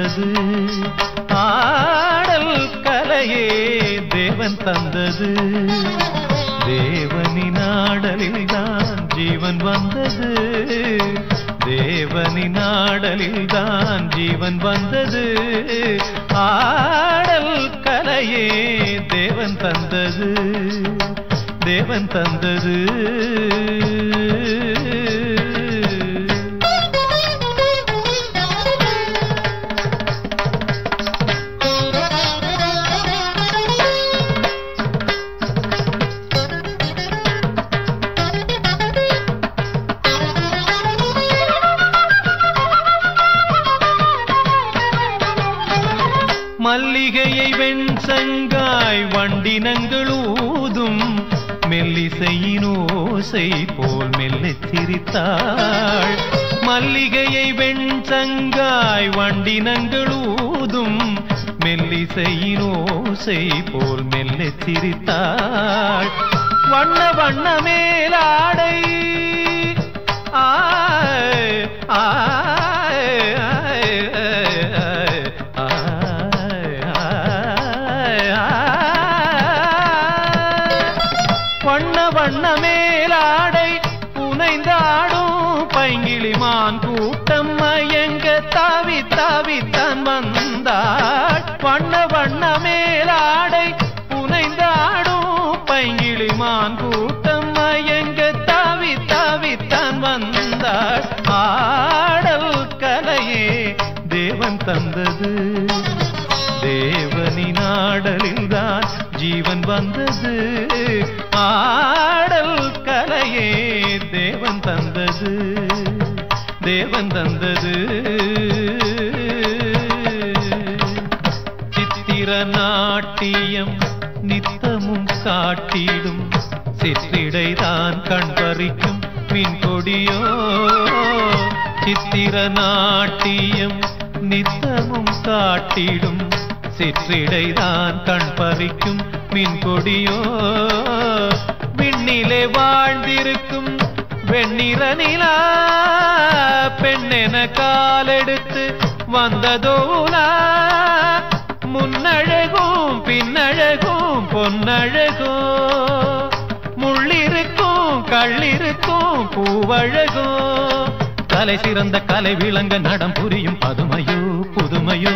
வந்தது ஆடல் கலையே தேவன் தந்தது தேவனின் ஆடலில் தான் ஜீவன் வந்தது தேவனின் ஆடலில் தான் ஜீவன் வந்தது ஆடல் கலையே தேவன் தந்தது தேவன் தந்தது மல்லிகையை வெண்சங்காய் வண்டினங்கள் ஊதும் மெல்லிசையின் ஓசை போல் மெல்லச் சிரித்தாள் மல்லிகையை வெண்சங்காய் வண்டினங்கள் ஊதும் மெல்லிசையின் ஓசை போல் மெல்லச் சிரித்தாள் வண்ண வண்ண மேலாடை ஆய் ஆய் ஆய் ஆய் ஆய் ஆய் வண்ண வண்ண மேலாடை புனைந்தாடும் பைங்கிளிமான் கூட்டம் மயங்க தாவி தாவி தான் வந்தாள் வண்ண வண்ண மேலாடை புனைந்தாடும் பைங்கிளிமான் கூட்டம் மயங்க தாவி தாவி தான் வந்தாள் ஆடல் கலையே தேவன் தந்தது தேவனின் ஆடலில் தான் ஜீவன் வந்தது ஆடல் கலையே தேவன் தந்தது தேவன் தந்தது சித்திர நாட்டியம் நித்தமும் காட்டிடும் சிற்றிடைதான் கண் பறிக்கும் மின் கொடியோ சித்திர நாட்டியம் நித்தமும் காட்டிடும் சிற்றிடைதான் கண் பறிக்கும் மின் கொடியோ விண்ணிலே வாழ்ந்திருக்கும் வெண்ணிற நிலா பெண்ணென காலெடுத்து வந்ததோலா முன்னழகும் பின்னழகும் பொன்னழகும் முள்ளிருக்கும் கள்ளிருக்கும் பூவழகும் கலை சிறந்த கலை விளங்க நடம் புரியும் பதுமையோ புதுமையோ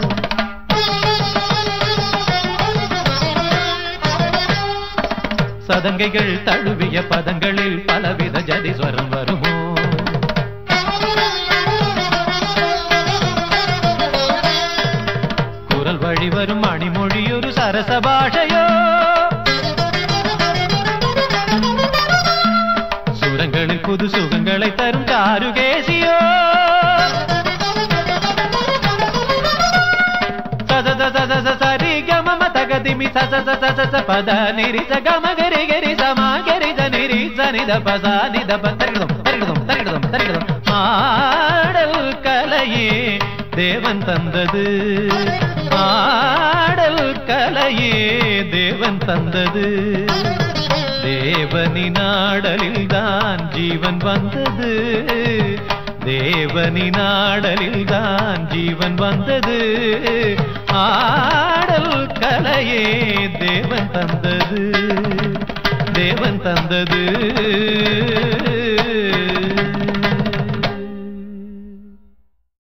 சதங்கைகள் தழுவிய பதங்களில் பலவித ஜதிஸ்வரம் வருமோ குரல் வழி வரும் மணிமொழி ஒரு சரச பாஷையோ சுரங்களில் புது சுகங்களை தரும் காருகேசியோ சத சத ச சரி கம தகதிமி சத சத ச பத நிரி ச கம கரி கரி சமா கரி த நிரி ச நித பச நித ப தரிகிடம் தரிகிடம் தரிகிடம் தரிகிடம் ஆடல் கலையே தேவன் தந்தது ஆடல் கலையே தேவன் தந்தது தேவனின் ஆடலில் தான் ஜீவன் வந்தது தேவனின் ஆடலில் தான் ஜீவன் வந்தது ஆடல் கலையே தேவன் தந்தது தேவன் தந்தது